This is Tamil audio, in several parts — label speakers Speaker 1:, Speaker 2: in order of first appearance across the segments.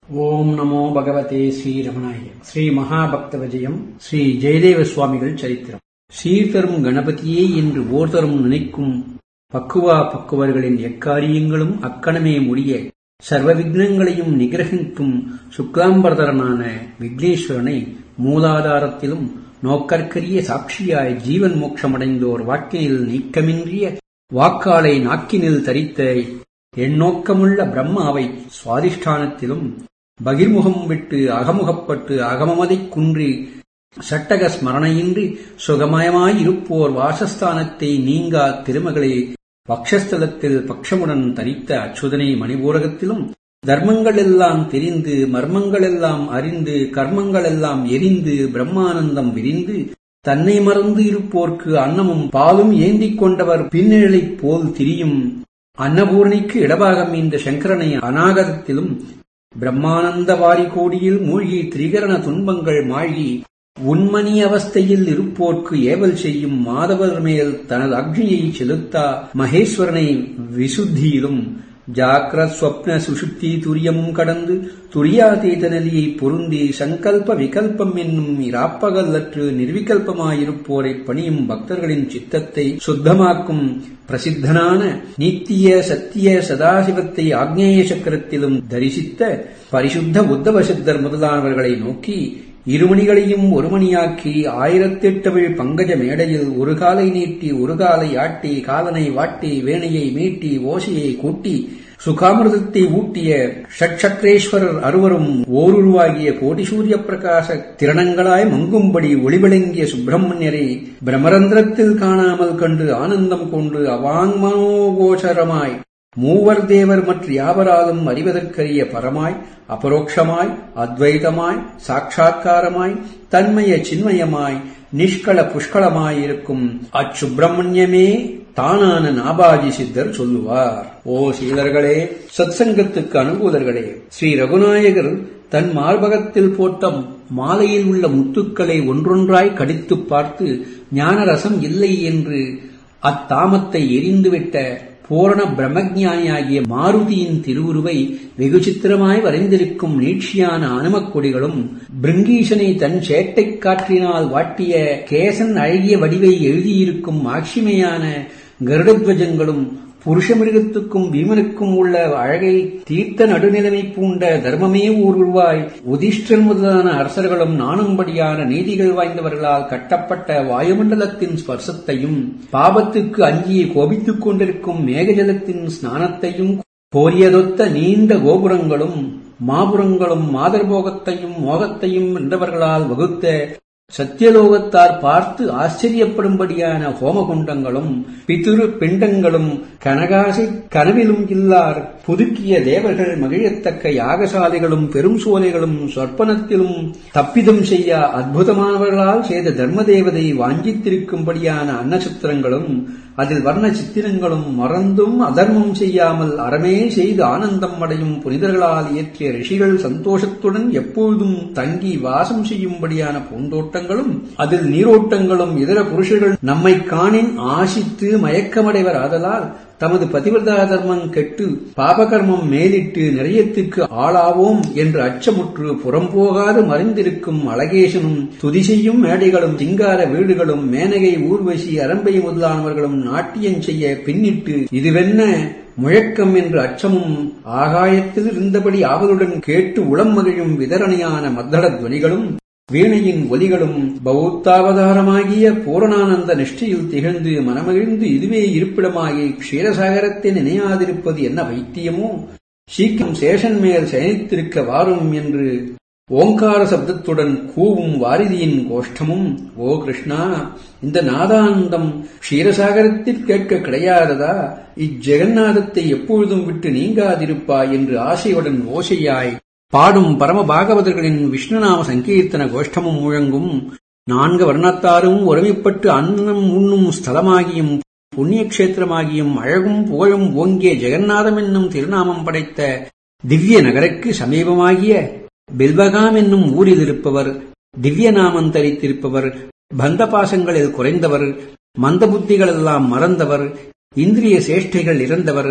Speaker 1: ஓம் நமோ பகவதே ஸ்ரீ ரமணாய ஸ்ரீ மகாபக்த விஜயம் ஸ்ரீ ஜெயதேவ சுவாமிகள் சரித்திரம் சீர்தரும் கணபதியே என்று ஓர்தரும் நினைக்கும் பக்குவா பக்குவர்களின் எக்காரியங்களும் அக்கணமே முடிய சர்வ விக்னங்களையும் நிகிரகிக்கும் சுக்லாம்பரதரனான விக்னேஸ்வரனை மூலாதாரத்திலும் நோக்கற்கரிய சாட்சியாய் ஜீவன் மோட்சமடைந்தோர் வாக்கினில் நீக்கமின்றிய வாக்காலை நாக்கினில் தரித்த எண்ணோக்கமுள்ள பிரம்மாவை சுவாதிஷ்டானத்திலும் பகிர்முகம் விட்டு அகமுகப்பட்டு அகமமதைக் குன்றி சட்டக ஸ்மரணையின்றி சுகமயமாயிருப்போர் வாசஸ்தானத்தை நீங்கா திருமகளே பக்ஷஸ்தலத்தில் பக்ஷமுடன் தரித்த அச்சுதனை மணிபூரகத்திலும் தர்மங்களெல்லாம் தெரிந்து மர்மங்களெல்லாம் அறிந்து கர்மங்களெல்லாம் எரிந்து பிரம்மானந்தம் விரிந்து தன்னை மறந்து இருப்போர்க்கு அன்னமும் பாலும் ஏந்திக் கொண்டவர் பின்னெழிலைப் போல் திரியும் அன்னபூரணிக்கு இடபாகம் இந்த சங்கரனை அநாகதத்திலும் பிரம்மானந்த வாரிகோடியில் மூழ்கி திரிகரண துன்பங்கள் மாழ்கி உண்மணி அவஸ்தையில் இருப்போர்க்கு ஏவல் செய்யும் மாதவர் மேல் தனது அக்னியை செலுத்தா மகேஸ்வரனை விசுத்தியிலும் ஜாக்கிர ஸ்வப்ன சுஷுப்தி துரியமும் கடந்து துரியாதீத நிலையை பொருந்தி சங்கல்ப விகல்பம் என்னும் இராப்பகல்லற்று நிர்விகல்பமாயிருப்போரை பணியும் பக்தர்களின் சித்தத்தை சுத்தமாக்கும் பிரசித்தனான நித்திய சத்திய சதாசிவத்தை ஆக்னேய சக்கரத்திலும் தரிசித்த பரிசுத்த உத்தவ சித்தர் முதலானவர்களை நோக்கி இருமணிகளையும் ஒருமணியாக்கி ஆயிரத்தெட்டவிழ் பங்கஜ மேடையில் ஒரு காலை நீட்டி ஒரு காலை ஆட்டி காலனை வாட்டி வேணையை மீட்டி ஓசையை கூட்டி சுகாமிருதத்தை ஊட்டிய ஷட்சக்ரேஸ்வரர் அறுவரும் ஓருருவாகிய கோடி சூரிய பிரகாச திறனங்களாய் மங்கும்படி ஒளிவிளங்கிய சுப்பிரமணியரை பிரமரந்திரத்தில் காணாமல் கண்டு ஆனந்தம் கொண்டு அவாங்மனோகோச்சரமாய் மூவர் தேவர் மற்ற யாவராலும் அறிவதற்கரிய பரமாய் அபரோக்ஷமாய் அத்வைதமாய் சாட்சா்காரமாய் தன்மய சின்மயமாய் நிஷ்கள புஷ்களமாயிருக்கும் அச்சுப்பிரமணியமே தானான நாபாஜி சித்தர் சொல்லுவார் ஓ சீலர்களே சத்சங்கத்துக்கு அனுகூலர்களே ஸ்ரீ ரகுநாயகர் தன் மார்பகத்தில் போட்ட மாலையில் உள்ள முத்துக்களை ஒன்றொன்றாய் கடித்துப் பார்த்து ஞானரசம் இல்லை என்று அத்தாமத்தை எரிந்துவிட்ட பூரண பிரம்மஜானியாகிய மாருதியின் திருவுருவை வெகு சித்திரமாய் வரைந்திருக்கும் நீட்சியான அனுமக் கொடிகளும் பிருங்கீசனை தன் சேட்டைக் காற்றினால் வாட்டிய கேசன் அழகிய வடிவை எழுதியிருக்கும் ஆட்சிமையான கருடத்வஜங்களும் புருஷமிருகத்துக்கும் பீமனுக்கும் உள்ள அழகை தீர்த்த நடுநிலைமை பூண்ட தர்மமே ஊர்வாய் உதிஷ்டர் முதலான அரசர்களும் நாணும்படியான நீதிகள் வாய்ந்தவர்களால் கட்டப்பட்ட வாயுமண்டலத்தின் ஸ்பர்சத்தையும் பாபத்துக்கு அஞ்சியே கோபித்துக் கொண்டிருக்கும் மேகஜலத்தின் ஸ்நானத்தையும் கோரியதொத்த நீண்ட கோபுரங்களும் மாபுரங்களும் மாதர்போகத்தையும் மோகத்தையும் என்றவர்களால் வகுத்த சத்தியலோகத்தார் பார்த்து ஆச்சரியப்படும்படியான ஹோமகுண்டங்களும் பிதுரு பிண்டங்களும் கனகாசி கனவிலும் இல்லார் புதுக்கிய தேவர்கள் மகிழத்தக்க யாகசாலைகளும் பெரும் சோலைகளும் சொற்பனத்திலும் தப்பிதம் செய்ய அற்புதமானவர்களால் செய்த தர்மதேவதை வாஞ்சித்திருக்கும்படியான அன்னச்சித்திரங்களும் அதில் வர்ண சித்திரங்களும் மறந்தும் அதர்மம் செய்யாமல் அறமே செய்து ஆனந்தம் அடையும் புனிதர்களால் இயற்றிய ரிஷிகள் சந்தோஷத்துடன் எப்பொழுதும் தங்கி வாசம் செய்யும்படியான பூந்தோட்டங்களும் அதில் நீரோட்டங்களும் இதர புருஷர்கள் நம்மை காணின் ஆசித்து மயக்கமடைவர் ஆதலால் தமது பதிவிரதா தர்மம் கெட்டு பாபகர்மம் மேலிட்டு நிறையத்துக்கு ஆளாவோம் என்று அச்சமுற்று புறம்போகாது மறைந்திருக்கும் அழகேசனும் துதி செய்யும் மேடைகளும் சிங்கார வீடுகளும் மேனகை ஊர்வசி அரம்பை முதலானவர்களும் நாட்டியம் செய்ய பின்னிட்டு இதுவென்ன முழக்கம் என்று அச்சமும் ஆகாயத்தில் இருந்தபடி ஆவலுடன் கேட்டு உளம் மகிழும் விதரணையான மத்தள துவனிகளும் வீணையின் ஒலிகளும் பௌத்தாவதாரமாகிய பூரணானந்த நிஷ்டையில் திகழ்ந்து மனமகிழ்ந்து இதுவே இருப்பிடமாகி க்ஷீரசாகரத்தை நினையாதிருப்பது என்ன வைத்தியமோ சீக்கிரம் சேஷன் மேல் சயனித்திருக்க வாரும் என்று ஓங்கார சப்தத்துடன் கூவும் வாரிதியின் கோஷ்டமும் ஓ கிருஷ்ணா இந்த நாதானந்தம் க்ஷீரசாகரத்தில் கேட்க கிடையாததா இஜெகநாதத்தை எப்பொழுதும் விட்டு நீங்காதிருப்பா என்று ஆசையுடன் ஓசையாய் பாடும் பரம பாகவதர்களின் விஷ்ணுநாம சங்கீர்த்தன கோஷ்டமும் முழங்கும் நான்கு வர்ணத்தாரும் ஒருமைப்பட்டு அன்னம் உண்ணும் ஸ்தலமாகியும் புண்ணிய கஷேத்திரமாகியும் அழகும் புகழும் ஓங்கிய ஜெகநாதம் என்னும் திருநாமம் படைத்த திவ்ய நகருக்கு சமீபமாகிய பில்பகாம் என்னும் ஊரில் இருப்பவர் திவ்ய நாமம் தரித்திருப்பவர் பந்த பாசங்களில் குறைந்தவர் மந்த புத்திகளெல்லாம் மறந்தவர் இந்திரிய சேஷ்டைகள் இறந்தவர்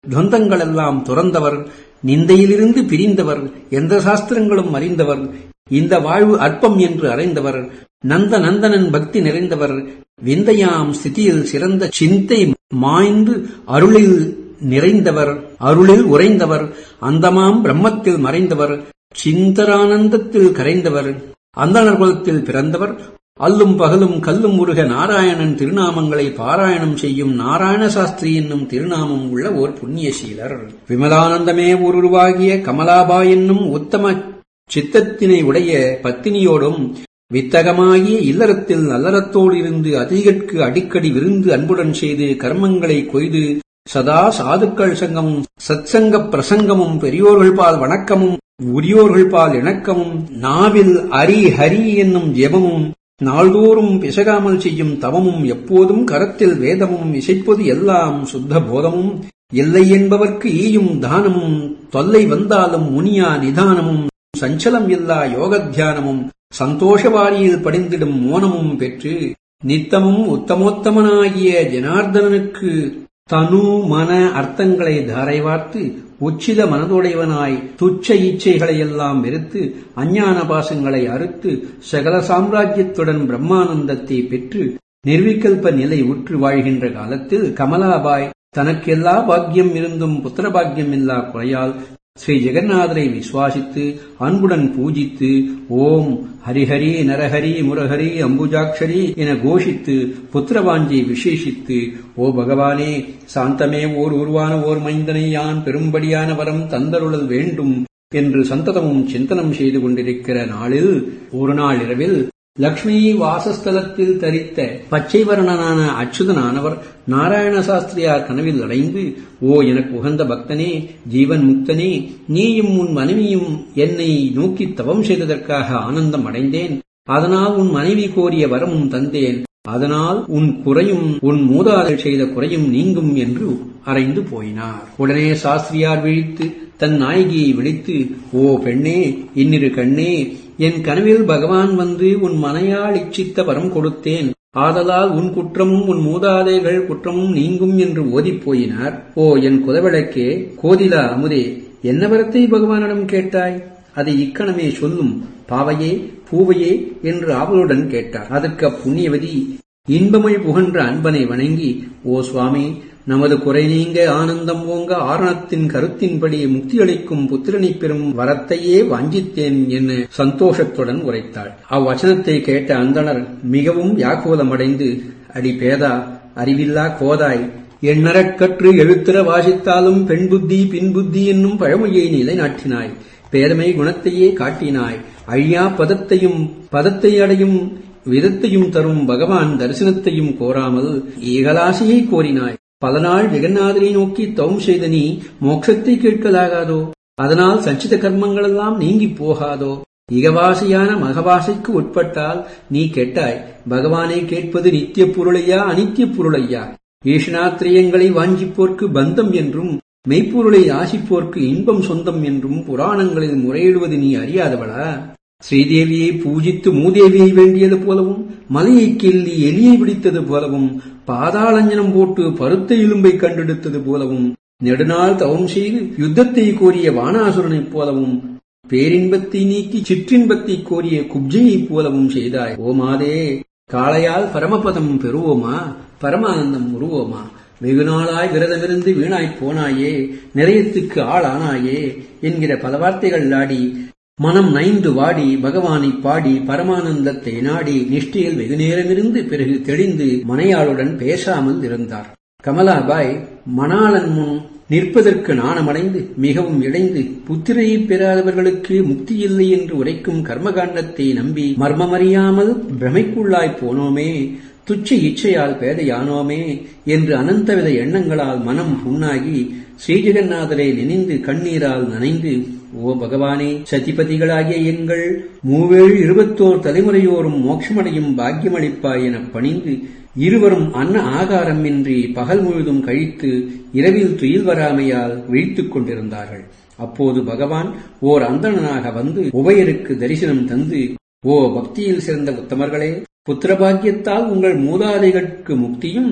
Speaker 1: துவந்தங்களெல்லாம் துறந்தவர் நிந்தையிலிருந்து பிரிந்தவர் எந்த சாஸ்திரங்களும் அறிந்தவர் இந்த வாழ்வு அற்பம் என்று அறைந்தவர் நந்த நந்தனன் பக்தி நிறைந்தவர் விந்தையாம் ஸ்திதியில் சிறந்த சிந்தை மாய்ந்து அருளில் நிறைந்தவர் அருளில் உறைந்தவர் அந்தமாம் பிரம்மத்தில் மறைந்தவர் சிந்தரானந்தத்தில் கரைந்தவர் அந்தணர் குலத்தில் பிறந்தவர் அல்லும் பகலும் கல்லும் முருக நாராயணன் திருநாமங்களை பாராயணம் செய்யும் நாராயண சாஸ்திரி என்னும் திருநாமம் உள்ள ஓர் புண்ணியசீலர் விமலானந்தமே உருவாகிய கமலாபா என்னும் உத்தம சித்தத்தினை உடைய பத்தினியோடும் வித்தகமாகிய இல்லறத்தில் நல்லறத்தோடு இருந்து அதிகற்கு அடிக்கடி விருந்து அன்புடன் செய்து கர்மங்களை கொய்து சதா சாதுக்கள் சங்கமும் சத்சங்க பிரசங்கமும் பெரியோர்கள் பால் வணக்கமும் உரியோர்கள் பால் இணக்கமும் நாவில் அரி ஹரி என்னும் ஜெபமும் நாள்தோறும் பிசகாமல் செய்யும் தவமும் எப்போதும் கரத்தில் வேதமும் இசைப்பது எல்லாம் சுத்த போதமும் இல்லை என்பவர்க்கு ஈயும் தானமும் தொல்லை வந்தாலும் முனியா நிதானமும் சஞ்சலம் இல்லா யோக தியானமும் சந்தோஷவாரியில் படிந்திடும் மோனமும் பெற்று நித்தமும் உத்தமோத்தமனாகிய ஜனார்தனனுக்கு தனு மன அர்த்தங்களை தாரை வார்த்து உச்சித மனதுடையவனாய் துச்ச இச்சைகளையெல்லாம் வெறுத்து அஞ்ஞான பாசங்களை அறுத்து சகல சாம்ராஜ்யத்துடன் பிரம்மானந்தத்தை பெற்று நிர்விகல்ப நிலை உற்று வாழ்கின்ற காலத்தில் கமலாபாய் தனக்கெல்லா பாக்கியம் இருந்தும் புத்திர பாக்கியம் இல்லா குறையால் ஸ்ரீ ஜெகநாதரை விசுவாசித்து அன்புடன் பூஜித்து ஓம் ஹரிஹரி நரஹரி முரஹரி அம்புஜாட்சரி என கோஷித்து புத்திரவாஞ்சியை விசேஷித்து ஓ பகவானே சாந்தமே ஓர் உருவான ஓர் மைந்தனை யான் பெரும்படியான வரம் தந்தருளல் வேண்டும் என்று சந்ததமும் சிந்தனம் செய்து கொண்டிருக்கிற நாளில் ஒரு நாள் இரவில் லக்ஷ்மி வாசஸ்தலத்தில் தரித்த பச்சை வர்ணனான அச்சுதனானவர் நாராயண சாஸ்திரியார் கனவில் அடைந்து ஓ எனக்கு உகந்த பக்தனே ஜீவன் முக்தனே நீயும் உன் மனைவியும் என்னை நோக்கி தவம் செய்ததற்காக ஆனந்தம் அடைந்தேன் அதனால் உன் மனைவி கோரிய வரமும் தந்தேன் அதனால் உன் குறையும் உன் மூதாதல் செய்த குறையும் நீங்கும் என்று அறைந்து போயினார் உடனே சாஸ்திரியார் விழித்து தன் நாயகியை விழித்து ஓ பெண்ணே இன்னிரு கண்ணே என் கனவில் பகவான் வந்து உன் மனையால் இச்சித்த வரம் கொடுத்தேன் ஆதலால் உன் குற்றமும் உன் மூதாதைகள் குற்றமும் நீங்கும் என்று ஓதிப் போயினார் ஓ என் குதவிளக்கே கோதிலா அமுதே என்ன வரத்தை பகவானிடம் கேட்டாய் அதை இக்கணமே சொல்லும் பாவையே பூவையே என்று ஆவலுடன் கேட்டார் அதற்கு அப்புண்ணியவதி இன்பமொழி புகன்ற அன்பனை வணங்கி ஓ சுவாமி நமது குறை நீங்க ஆனந்தம் ஓங்க ஆரணத்தின் கருத்தின்படி முக்தியளிக்கும் புத்திரனை பெறும் வரத்தையே வாஞ்சித்தேன் என சந்தோஷத்துடன் உரைத்தாள் அவ்வச்சனத்தை கேட்ட அந்தணர் மிகவும் வியாக்குலமடைந்து அடி பேதா அறிவில்லா கோதாய் எண்ணறக் கற்று எழுத்திர வாசித்தாலும் பெண் புத்தி பின் புத்தி என்னும் பழமொழியை நிலைநாட்டினாய் பேதமை குணத்தையே காட்டினாய் அழியா பதத்தையும் பதத்தை அடையும் விதத்தையும் தரும் பகவான் தரிசனத்தையும் கோராமல் ஏகலாசையை கோரினாய் பல நாள் ஜெகநாதனை நோக்கி தவம் செய்த நீ மோட்சத்தை கேட்கலாகாதோ அதனால் சஞ்சித கர்மங்களெல்லாம் நீங்கி போகாதோ இகவாசியான மகவாசைக்கு உட்பட்டால் நீ கேட்டாய் பகவானை கேட்பது நித்திய பொருளையா அனித்திய பொருளையா ஈஷனாத்திரியங்களை வாஞ்சிப்போர்க்கு பந்தம் என்றும் மெய்ப்பொருளை ஆசிப்போர்க்கு இன்பம் சொந்தம் என்றும் புராணங்களில் முறையிடுவது நீ அறியாதவளா ஸ்ரீதேவியை பூஜித்து மூதேவியை வேண்டியது போலவும் மலையை கிள்ளி எலியை பிடித்தது போலவும் பாதாளஞ்சனம் போட்டு பருத்த எலும்பை கண்டெடுத்தது போலவும் நெடுநாள் தவம் செய்து யுத்தத்தை கோரிய வானாசுரனைப் போலவும் பேரின்பத்தை நீக்கி சிற்றின்பத்தை கோரிய குப்ஜையைப் போலவும் செய்தாய் ஓமாதே காளையால் பரமபதம் பெறுவோமா பரமானந்தம் உருவோமா வெகு நாளாய் விரதமிருந்து வீணாய்ப் போனாயே நிறையத்துக்கு ஆளானாயே என்கிற பல வார்த்தைகள் ஆடி மனம் நைந்து வாடி பகவானை பாடி பரமானந்தத்தை நாடி நிஷ்டையில் வெகு நேரமிருந்து பிறகு தெளிந்து மனையாளுடன் பேசாமல் இருந்தார் கமலாபாய் மணாளன் முன் நிற்பதற்கு நாணமடைந்து மிகவும் இடைந்து புத்திரையை பெறாதவர்களுக்கு முக்தி இல்லை என்று உரைக்கும் கர்மகாண்டத்தை நம்பி மர்மமறியாமல் பிரமைக்குள்ளாய் போனோமே துச்ச இச்சையால் பேதையானோமே என்று அனந்தவித எண்ணங்களால் மனம் புண்ணாகி ஸ்ரீஜெகநாதரை நினைந்து கண்ணீரால் நனைந்து ஓ பகவானே சதிபதிகளாகிய எங்கள் மூவேழு இருபத்தோர் தலைமுறையோரும் மோட்சமடையும் பாக்கியமளிப்பாய் என பணிந்து இருவரும் அன்ன ஆகாரமின்றி பகல் முழுதும் கழித்து இரவில் துயில் வராமையால் விழித்துக் கொண்டிருந்தார்கள் அப்போது பகவான் ஓர் அந்தணனாக வந்து உபயருக்கு தரிசனம் தந்து ஓ பக்தியில் சிறந்த உத்தமர்களே புத்திரபாக்கியத்தால் உங்கள் மூதாதைகளுக்கு முக்தியும்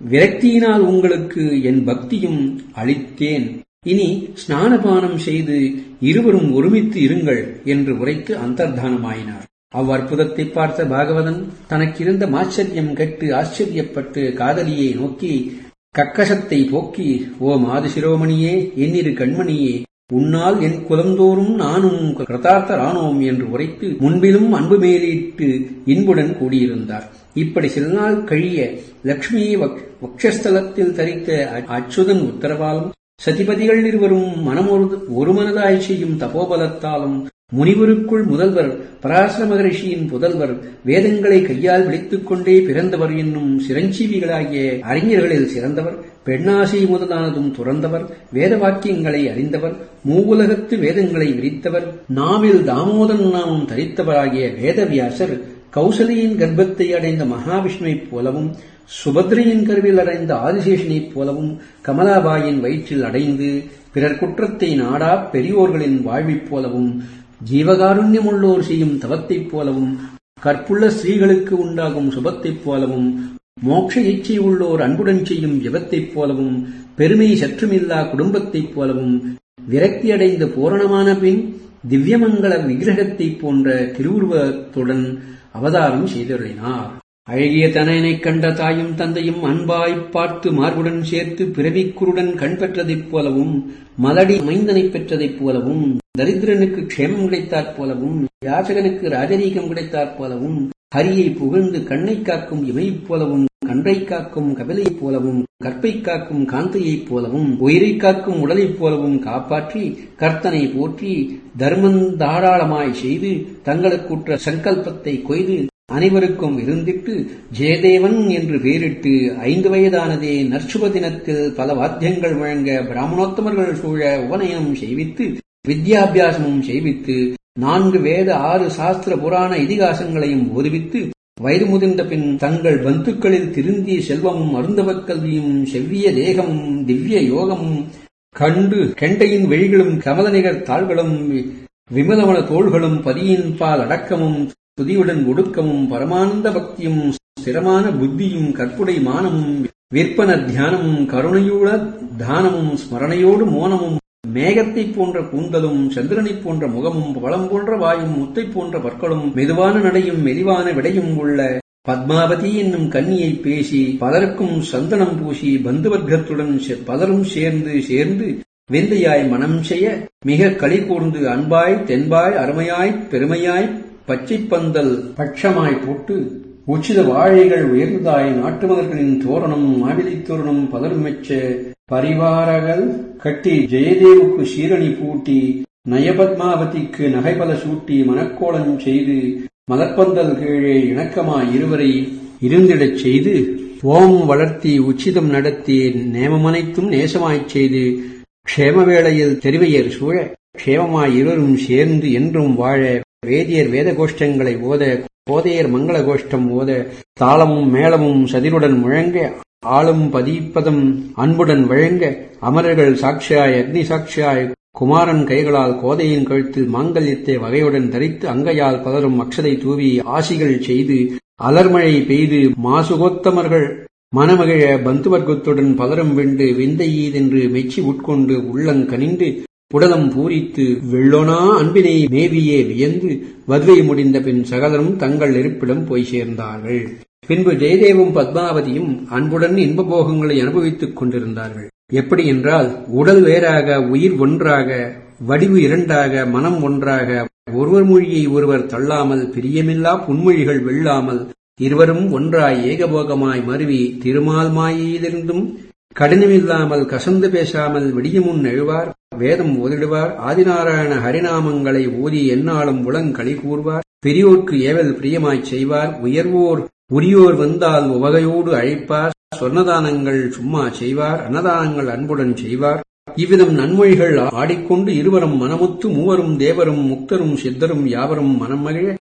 Speaker 1: விரக்தியினால் உங்களுக்கு என் பக்தியும் அளித்தேன் இனி ஸ்நானபானம் செய்து இருவரும் ஒருமித்து இருங்கள் என்று உரைத்து அந்தர்தானமாயினார் அவ்வற்புதத்தை பார்த்த பாகவதன் தனக்கிருந்த மாச்சரியம் கெட்டு ஆச்சரியப்பட்டு காதலியை நோக்கி கக்கசத்தை போக்கி ஓ மாது சிரோமணியே என்னிரு கண்மணியே உன்னால் என் குலந்தோறும் நானும் கிருதார்த்தரானோம் என்று உரைத்து முன்பிலும் அன்பு மேலிட்டு இன்புடன் கூடியிருந்தார் இப்படி சில நாள் கழிய லக்ஷ்மியை வக்ஷஸ்தலத்தில் தரித்த அச்சுதன் உத்தரவாலும் சதிபதிகள் இருவரும் மனமொரு ஒருமனதாய் செய்யும் தபோபலத்தாலும் முனிவருக்குள் முதல்வர் பராசர மகரிஷியின் புதல்வர் வேதங்களை கையால் விழித்துக் கொண்டே பிறந்தவர் என்னும் சிரஞ்சீவிகளாகிய அறிஞர்களில் சிறந்தவர் பெண்ணாசை முதலானதும் துறந்தவர் வேத வாக்கியங்களை அறிந்தவர் மூவுலகத்து வேதங்களை விரித்தவர் நாவில் தாமோதன் நாமம் தரித்தவராகிய வேதவியாசர் கௌசலியின் கர்ப்பத்தை அடைந்த மகாவிஷ்ணுவைப் போலவும் சுபத்ரையின் கருவில் அடைந்த ஆதிசேஷனைப் போலவும் கமலாபாயின் வயிற்றில் அடைந்து பிறர் குற்றத்தை நாடா பெரியோர்களின் வாழ்வைப் போலவும் ஜீவகாருண்யமுள்ளோர் செய்யும் தவத்தைப் போலவும் கற்புள்ள ஸ்திரீகளுக்கு உண்டாகும் சுபத்தைப் போலவும் மோட்ச இச்சை உள்ளோர் அன்புடன் செய்யும் ஜபத்தைப் போலவும் பெருமை சற்றுமில்லா குடும்பத்தைப் போலவும் விரக்தியடைந்த பூரணமான பின் திவ்யமங்கள விக்கிரகத்தைப் போன்ற திருவுருவத்துடன் அவதாரம் செய்தருளினார் அழகிய தனையனைக் கண்ட தாயும் தந்தையும் அன்பாய்ப் பார்த்து மார்புடன் சேர்த்து பிறவிக்குருடன் கண் பெற்றதைப் போலவும் மலடி மைந்தனைப் பெற்றதைப் போலவும் தரித்திரனுக்கு க்ஷேமம் கிடைத்தாற் போலவும் யாசகனுக்கு ராஜரீகம் கிடைத்தாற் போலவும் ஹரியை புகழ்ந்து கண்ணை காக்கும் இமையைப் போலவும் கன்றை காக்கும் கபிலையைப் போலவும் கற்பை காக்கும் காந்தையைப் போலவும் உயிரை காக்கும் உடலைப் போலவும் காப்பாற்றி கர்த்தனை போற்றி தர்மம் தாராளமாய் செய்து தங்களுக்குற்ற சங்கல்பத்தை கொய்து அனைவருக்கும் இருந்திட்டு ஜெயதேவன் என்று பெயரிட்டு ஐந்து வயதானதே நற்சுப தினத்தில் பல வாத்தியங்கள் வழங்க பிராமணோத்தமர்கள் சூழ உபநயனம் செய்வித்து வித்யாபியாசமும் செய்வித்து நான்கு வேத ஆறு சாஸ்திர புராண இதிகாசங்களையும் ஓதுவித்து வயது முதிர்ந்த பின் தங்கள் பந்துக்களில் திருந்திய செல்வமும் அருந்தவக் கல்வியும் செவ்விய தேகமும் திவ்ய யோகமும் கண்டு கெண்டையின் வெளிகளும் கமலநிகர் தாள்களும் விமலவன தோள்களும் பதியின் பால் அடக்கமும் துதியுடன் ஒடுக்கமும் பரமானந்த பக்தியும் ஸ்திரமான புத்தியும் கற்புடை மானமும் விற்பன தியானமும் கருணையுட தானமும் ஸ்மரணையோடு மோனமும் மேகத்தைப் போன்ற கூந்தலும் சந்திரனைப் போன்ற முகமும் பழம் போன்ற வாயும் முத்தை போன்ற பற்களும் மெதுவான நடையும் மெலிவான விடையும் உள்ள பத்மாவதி என்னும் கன்னியை பேசி பலருக்கும் சந்தனம் பூசி பந்துவர்க்கத்துடன் பலரும் சேர்ந்து சேர்ந்து விந்தையாய் மனம் செய்ய மிக களி கூர்ந்து அன்பாய் தென்பாய் அருமையாய் பெருமையாய் பச்சைப்பந்தல் பட்சமாய் போட்டு உச்சித வாழைகள் உயர்ந்தாய் நாட்டு மலர்களின் தோரணம் மாவிலை தோரணம் பலரும் மெச்ச பரிவாரங்கள் கட்டி ஜெயதேவுக்கு சீரணி பூட்டி நயபத்மாவதிக்கு நகைபல சூட்டி மனக்கோலம் செய்து மலர்பந்தல் கீழே இணக்கமாய் இருவரை இருந்திடச் செய்து ஓம் வளர்த்தி உச்சிதம் நடத்தி நேமமனைத்தும் நேசமாய்ச் செய்து க்ஷேம வேளையில் தெரிவையர் சூழ க்ஷேமமாய் இருவரும் சேர்ந்து என்றும் வாழ வேதியர் வேத கோஷ்டங்களை ஓத கோதையர் மங்கள கோஷ்டம் ஓத தாளமும் மேளமும் சதிருடன் முழங்க ஆளும் பதிப்பதம் அன்புடன் வழங்க அமரர்கள் சாட்சியாய் அக்னி சாட்சியாய் குமாரன் கைகளால் கோதையின் கழுத்தில் மாங்கல்யத்தை வகையுடன் தரித்து அங்கையால் பலரும் அக்ஷதை தூவி ஆசிகள் செய்து அலர்மழை பெய்து மாசுகோத்தமர்கள் மனமகிழ பந்துவர்க்கத்துடன் பலரும் வெண்டு விந்தையீதென்று மெச்சி உட்கொண்டு உள்ளங்கனிந்து புடலம் பூரித்து வெள்ளோனா அன்பினை மேவியே வியந்து வதுவை முடிந்த பின் சகலரும் தங்கள் இருப்பிடம் போய் சேர்ந்தார்கள் பின்பு ஜெயதேவும் பத்மாவதியும் அன்புடன் இன்பபோகங்களை அனுபவித்துக் கொண்டிருந்தார்கள் எப்படி என்றால் உடல் வேறாக உயிர் ஒன்றாக வடிவு இரண்டாக மனம் ஒன்றாக ஒருவர் மொழியை ஒருவர் தள்ளாமல் பிரியமில்லா புன்மொழிகள் வெல்லாமல் இருவரும் ஒன்றாய் ஏகபோகமாய் மருவி திருமால் மாயிலிருந்தும் கடினமில்லாமல் கசந்து பேசாமல் விடியமுன் எழுவார் வேதம் ஓதிடுவார் ஆதிநாராயண ஹரிநாமங்களை ஓதி எந்நாளும் உளங்களி கூறுவார் பெரியோர்க்கு ஏவல் பிரியமாய்ச் செய்வார் உயர்வோர் உரியோர் வந்தால் உவகையோடு அழைப்பார் சொன்னதானங்கள் சும்மா செய்வார் அன்னதானங்கள் அன்புடன் செய்வார் இவ்விதம் நன்மொழிகள் ஆடிக்கொண்டு இருவரும் மனமுத்து மூவரும் தேவரும் முக்தரும் சித்தரும் யாவரும் மனம் மகிழ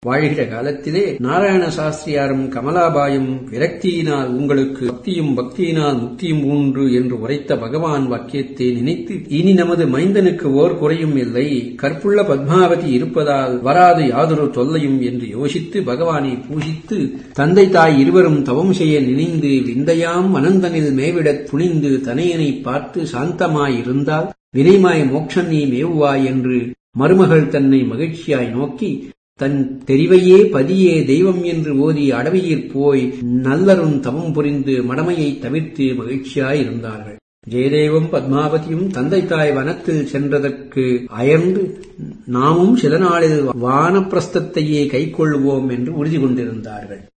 Speaker 1: வாழ்கிற காலத்திலே நாராயண சாஸ்திரியாரும் கமலாபாயும் விரக்தியினால் உங்களுக்கு பக்தியும் பக்தியினால் முக்தியும் உண்டு என்று உரைத்த பகவான் வாக்கியத்தை நினைத்து இனி நமது மைந்தனுக்கு ஓர் குறையும் இல்லை கற்புள்ள பத்மாவதி இருப்பதால் வராது யாதொரு தொல்லையும் என்று யோசித்து பகவானை பூஜித்து தந்தை தாய் இருவரும் தவம் செய்ய நினைந்து விந்தையாம் அனந்தனில் மேவிடத் துணிந்து தனையனை பார்த்து சாந்தமாய் இருந்தால் விரைமாய் மோட்சம் நீ மேவுவாய் என்று மருமகள் தன்னை மகிழ்ச்சியாய் நோக்கி தன் தெரிவையே பதியே தெய்வம் என்று ஓதி அடவியிற் போய் நல்லருண் தவம் புரிந்து மடமையை தவிர்த்து மகிழ்ச்சியாயிருந்தார்கள் ஜெயதேவும் பத்மாவதியும் தந்தை தாய் வனத்தில் சென்றதற்கு அயர்ந்து நாமும் சில நாளில் வானப்பிரஸ்தத்தையே கைக்கொள்வோம் என்று உறுதி கொண்டிருந்தார்கள்